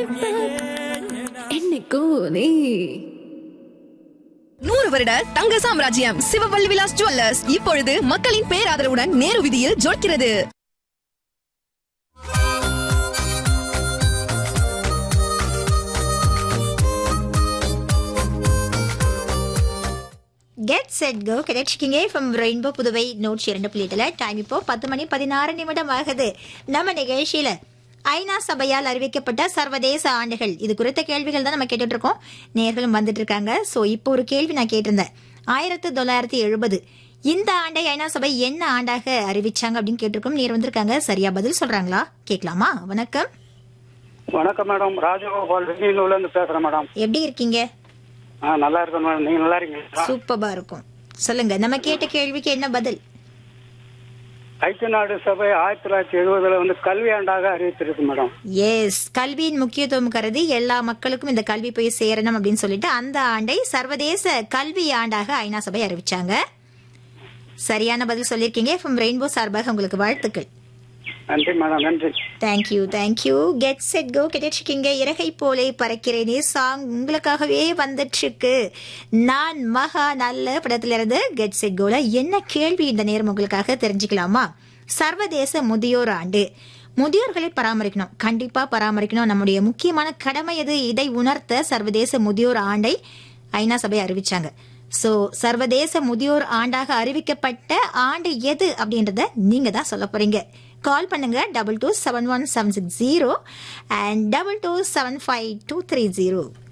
என்னைக்கும் நீ நூறு வருட தங்க சாம்ராஜ்யம் சிவவல்லி விலாஸ் ஜுவல்லர்ஸ் இப்பொழுது மக்களின் பேராதரவுடன் நேரு வீதியில் ஜொலிக்கிறது கெட் செட் கோ கிடைச்சிக்கிங்க ஃப்ரம் ரெயின்போ புதுவை நோட்ஸ் இரண்டு புள்ளியில டைம் இப்போ பத்து மணி பதினாறு நிமிடம் ஆகுது நம்ம நிகழ்ச்சியில ஐநா சபையால் அறிவிக்கப்பட்ட சர்வதேச ஆண்டுகள் இது குறித்த கேள்விகள் தான் நம்ம கேட்டுட்டு இருக்கோம் நேர்களும் வந்துட்டு இருக்காங்க சோ இப்போ ஒரு கேள்வி நான் கேட்டிருந்தேன் ஆயிரத்தி தொள்ளாயிரத்தி எழுபது இந்த ஆண்டை ஐநா சபை என்ன ஆண்டாக அறிவிச்சாங்க அப்படின்னு கேட்டிருக்கோம் நேர் வந்திருக்காங்க சரியா பதில் சொல்றாங்களா கேட்கலாமா வணக்கம் வணக்கம் மேடம் ராஜகோபால் வெங்கினூர்ல இருந்து பேசுறேன் மேடம் எப்படி இருக்கீங்க ஆ நல்லா இருக்கேன் மேடம் நீங்க நல்லா இருக்கீங்களா சூப்பரா இருக்கும் சொல்லுங்க நம்ம கேட்ட கேள்விக்கு என்ன பதில் ஐக்கிய நாடு சபை ஆயிரத்தி தொள்ளாயிரத்தி எழுபதுல வந்து கல்வி ஆண்டாக அறிவித்திருக்கு மேடம் எஸ் கல்வியின் முக்கியத்துவம் கருதி எல்லா மக்களுக்கும் இந்த கல்வி போய் சேரணும் அப்படின்னு சொல்லிட்டு அந்த ஆண்டை சர்வதேச கல்வி ஆண்டாக ஐநா சபை அறிவிச்சாங்க சரியான பதில் சொல்லியிருக்கீங்க ஃப்ரம் ரெயின்போ சார்பாக உங்களுக்கு வாழ்த்துக்கள் நன்றி மேடம் நன்றி thank you thank you get set go கிடைச்சிருக்கீங்க இறகை போலே பறக்கிறேனே சாங் உங்களுக்காகவே வந்துட்டு இருக்கு நான் மகா நல்ல படத்துல இருந்து கெட் செட் கோல என்ன கேள்வி இந்த நேரம் உங்களுக்காக தெரிஞ்சுக்கலாமா சர்வதேச முதியோர் ஆண்டு முதியோர்களை பராமரிக்கணும் கண்டிப்பா பராமரிக்கணும் நம்முடைய முக்கியமான கடமை எது இதை உணர்த்த சர்வதேச முதியோர் ஆண்டை ஐநா சபை அறிவிச்சாங்க சோ சர்வதேச முதியோர் ஆண்டாக அறிவிக்கப்பட்ட ஆண்டு எது அப்படின்றத நீங்க தான் சொல்ல போறீங்க கால் பண்ணுங்க double two seven one seven six zero and double two seven five two three zero